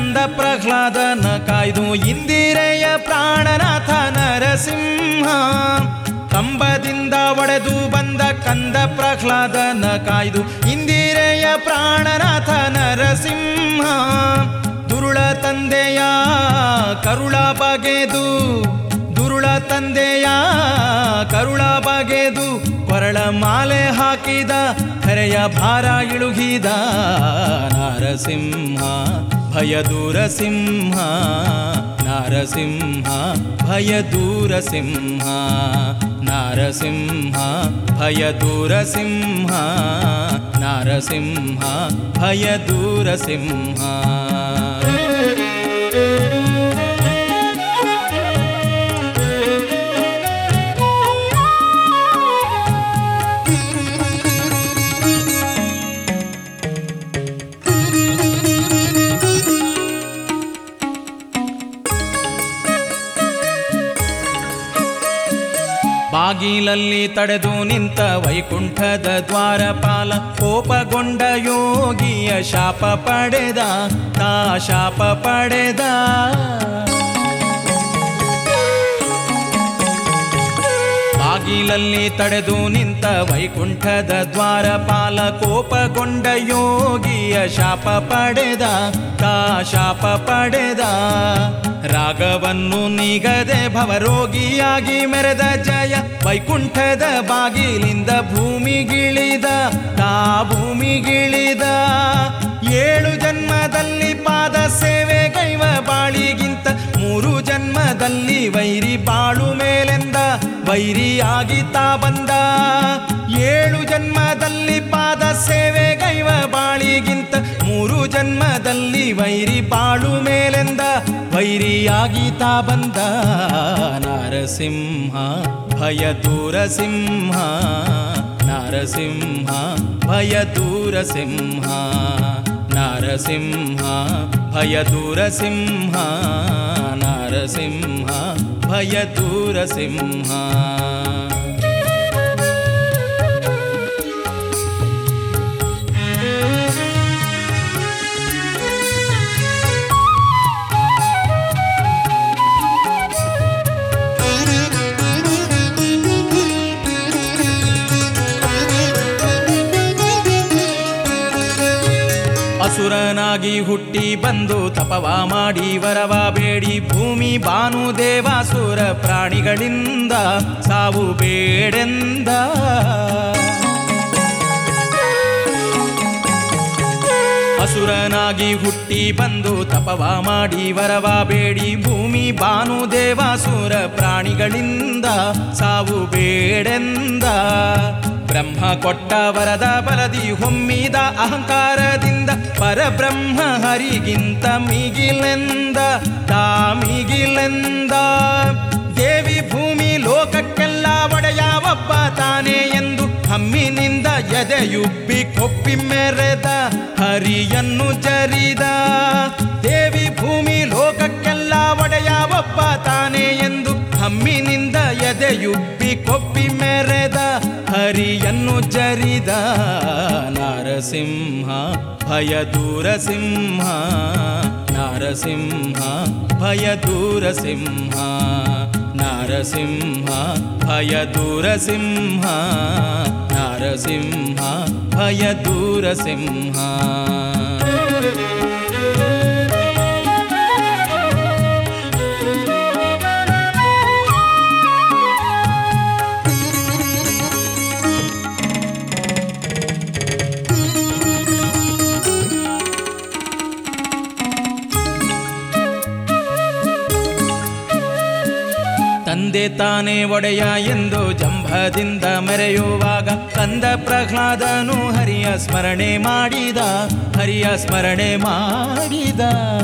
ಕಂದ ಪ್ರಹ್ಲಾದನ ಕಾಯ್ದು ಇಂದಿರೆಯ ಪ್ರಾಣನಾಥ ನರಸಿಂಹ ಕಂಬದಿಂದ ಒಡೆದು ಬಂದ ಕಂದ ಪ್ರಹ್ಲಾದನ ಕಾಯ್ದು ಇಂದಿರೆಯ ಪ್ರಾಣನಾಥ ನರಸಿಂಹ ದುರುಳ ತಂದೆಯ ಕರುಳ ಬಗೆದು ದುರುಳ ತಂದೆಯ ಕರುಳ ಬಗೆದು ಕೊರಳ ಮಾಲೆ ಹಾಕಿದ ಕರೆಯ ಭಾರ ಇಳುಗಿದ ನಾರಸಿಂಹ ಭಯ ದೂರ ಸಿಂಹ ನಾರಸಿಂಹ ಭಯ ದೂರ ಸಿಂಹ ನಾರಸಿಂಹ ಭಯ ದೂರ ಸಿಂಹ ನಾರಸಿಂಹ ಭಯ ದೂರ ಸಿಂಹ ಬಾಗಿಲಲ್ಲಿ ತಡೆದು ನಿಂತ ವೈಕುಂಠದ ದ್ವಾರಪಾಲ ಕೋಪಗೊಂಡ ಯೋಗಿಯ ಶಾಪ ಪಡೆದ ತಾ ಶಾಪ ಪಡೆದ ಬಾಗಿಲಲ್ಲಿ ತಡೆದು ನಿಂತ ವೈಕುಂಠದ ದ್ವಾರಪಾಲ ಕೋಪಗೊಂಡ ಯೋಗಿಯ ಶಾಪ ಪಡೆದ ತಾ ಶಾಪ ಪಡೆದ ರಾಗವನ್ನು ನಿಗದೆ ಭವರೋಗಿಯಾಗಿ ಮೆರೆದ ಜಯ ವೈಕುಂಠದ ಬಾಗಿಲಿಂದ ಭೂಮಿಗಿಳಿದ ತಾ ಭೂಮಿಗಿಳಿದ ಏಳು ಜನ್ಮದಲ್ಲಿ ಪಾದ ಸೇವೆ ಗೈವ ಬಾಳಿಗಿಂತ ಮೂರು ಜನ್ಮದಲ್ಲಿ ವೈರಿ ಬಾಳು ಮೇಲೆಂದ ವೈರಿಯಾಗಿ ತಾ ಬಂದ ಏಳು ಜನ್ಮದಲ್ಲಿ ಪಾದ ಸೇವೆ ಗೈವ ಬಾಳಿಗಿಂತ ಮೂರು ಜನ್ಮದಲ್ಲಿ ವೈರಿ ಬಾಳು ಮೇಲೆಂದ ವೈರಿಯಾಗಿ ತಾ ಬಂದ ನಾರಸಿಂಹ ಭಯ ದೂರ ಸಿಂಹ ನಾರಸಿಂಹ ಭಯ ದೂರ ಸಿಂಹ ನಾರಸಿಂಹ ಭಯ ದೂರ ಸಿಂಹ ನಾರಸಿಂಹ ಭಯ ದೂರ ಸಿಂಹ ಅಸುರನಾಗಿ ಹುಟ್ಟಿ ಬಂದು ತಪವ ಮಾಡಿ ವರವ ಬೇಡಿ ಭೂಮಿ ಭಾನು ದೇವಾಸುರ ಪ್ರಾಣಿಗಳಿಂದ ಸಾವು ಬೇಡೆಂದ ಅಸುರನಾಗಿ ಹುಟ್ಟಿ ಬಂದು ತಪವ ಮಾಡಿ ವರವ ಬೇಡಿ ಭೂಮಿ ಭಾನು ದೇವಾಸುರ ಪ್ರಾಣಿಗಳಿಂದ ಸಾವು ಬೇಡೆಂದ ಬ್ರಹ್ಮ ಕೊಟ್ಟ ವರದ ಬಲದಿ ಹೊಮ್ಮಿದ ಅಹಂಕಾರದಿಂದ ಪರಬ್ರಹ್ಮ ಹರಿಗಿಂತ ಮಿಗಿಲೆಂದ ತಾ ಮಿಗಿಲೆಂದ ದೇವಿ ಭೂಮಿ ಲೋಕಕ್ಕೆಲ್ಲ ಒಡೆಯ ಒಬ್ಬ ತಾನೇ ಎಂದು ಹಮ್ಮಿನಿಂದ ಎದೆಯುಬ್ಬಿ ಕೊಪ್ಪಿ ಮೆರೆದ ಹರಿಯನ್ನು ಜರಿದ ದೇವಿ ಭೂಮಿ ಲೋಕಕ್ಕೆಲ್ಲ ಒಡೆಯ ಒಬ್ಬ ತಾನೇ ಎಂದು ಹಮ್ಮಿನಿಂದ ಎದೆಯುಬ್ಬಿ ಕೊಪ್ಪಿ ಮೆರೆದ ಹರಿಯನ್ನು ಜರಿದ ನಾರಸಿಂಹ ಭಯ ದೂರ ಸಿಂಹ ನಾರಸಿಂಹ ಭಯ ದೂರ ಸಿಂಹ ನಾರಸಿಂಹ ಭಯ ದೂರ ಸಿಂಹ ನಾರಸಿಂಹ ಭಯ ದೂರ ಸಿಂಹ ತಂದೆ ತಾನೇ ಒಡೆಯ ಎಂದು ಜಂಭದಿಂದ ಮೆರೆಯುವಾಗ ಕಂದ ಪ್ರಹ್ಲಾದನು ಹರಿಯ ಸ್ಮರಣೆ ಮಾಡಿದ ಹರಿಯ ಸ್ಮರಣೆ ಮಾಡಿದ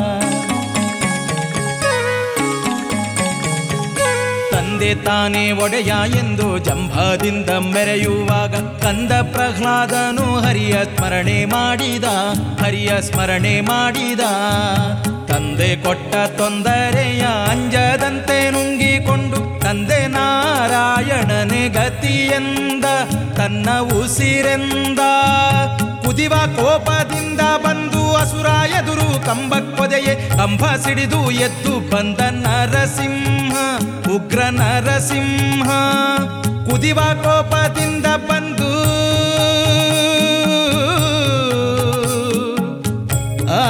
ತಂದೆ ತಾನೇ ಒಡೆಯ ಎಂದು ಜಂಭದಿಂದ ಮೆರೆಯುವಾಗ ಕಂದ ಪ್ರಹ್ಲಾದನು ಹರಿಯ ಸ್ಮರಣೆ ಮಾಡಿದ ಹರಿಯ ಸ್ಮರಣೆ ಮಾಡಿದ ತಂದೆ ಕೊಟ್ಟ ತೊಂದರೆಯ ಅಂಜದಂತೆ ನುಂಗಿಕೊಂಡು ತಂದೆ ನಾರಾಯಣನೆ ಗತಿಯೆಂದ ತನ್ನ ಉಸಿರೆಂದ ಕುದಿವ ಕೋಪದಿಂದ ಬಂದು ಅಸುರ ಎದುರು ಕಂಬಕ್ಕೊದೆಯೇ ಕಂಬ ಸಿಡಿದು ಎದ್ದು ಬಂದ ನರಸಿಂಹ ಉಗ್ರ ನರಸಿಂಹ ಕುದಿವ ಕೋಪದಿಂದ ಬಂದು ಆ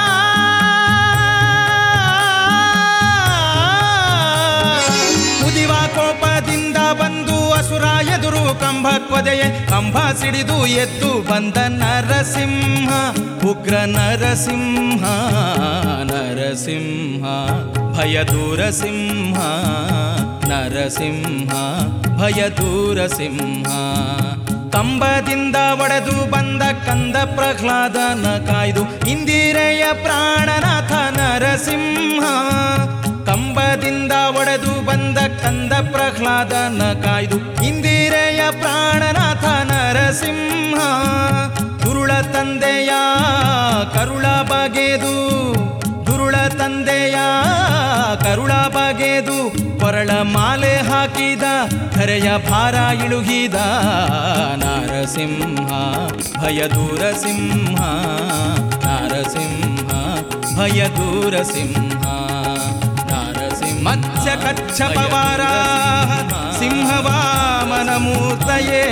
ಕುದಿವ ಕೋಪದಿಂದ ಬಂದು ಅಸುರ ಎದುರು ಕಂಬ ಕೊದೆಯೇ ಕಂಬ ಸಿಡಿದು ಎದ್ದು ಬಂದ ನರಸಿಂಹ ಉಗ್ರ ನರಸಿಂಹ ನರಸಿಂಹ ಭಯ ದೂರ ಸಿಂಹ ನರಸಿಂಹ ಭಯ ದೂರ ಸಿಂಹ ಕಂಬದಿಂದ ಒಡೆದು ಬಂದ ಕಂದ ಪ್ರಹ್ಲಾದನ ಕಾಯ್ದು ಇಂದಿರೆಯ ಪ್ರಾಣನಾಥ ನರಸಿಂಹ ಕಂಬದಿಂದ ಒಡೆದು ಬಂದ ಕಂದ ಪ್ರಹ್ಲಾದನ ಕಾಯ್ದು ಇಂದಿರೆಯ ಪ್ರಾಣನಾಥ ನರಸಿಂಹ ದುರುಳ ತಂದೆಯ ಕರುಳ ಬಗೆದು ದುರುಳ ತಂದೆಯ ಕರುಳ ಬಗೆದು ಕೊರಳ ಮಾಲೆ ಹಾಕಿದ ಧರೆಯ ಭಾರ ಇಳುಗಿದ ನರಸಿಂಹ ಭಯ ದೂರ ಸಿಂಹ ನರಸಿಂಹ ಭಯ ದೂರ ಸಿಂಹ ನರಸಿಂಹ ಮತ್ಸ್ಯ ಕಚ್ಚಪವಾರ ಸಿಂಹವಾಮನ ಮೂರ್ತಯೇ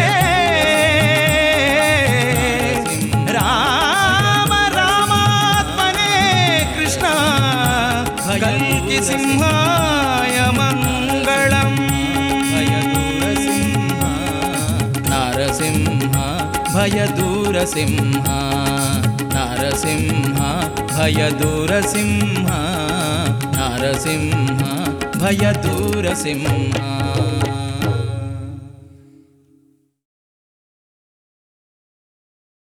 ರಾಮ ರಾಮಾತ್ಮನೇ ಕೃಷ್ಣ ಕಲ್ಕಿ ಸಿಂಹಾಯ ಮಂಗಳಂ ಭಯ ದೂರ ಸಿಂಹ ನರಸಿಂಹ ಭಯ ದೂರ ಸಿಂಹ ನರಸಿಂಹ ಭಯ ದೂರ ಸಿಂಹ ನರಸಿಂಹ ಭಯ ದೂರ ಸಿಂಹ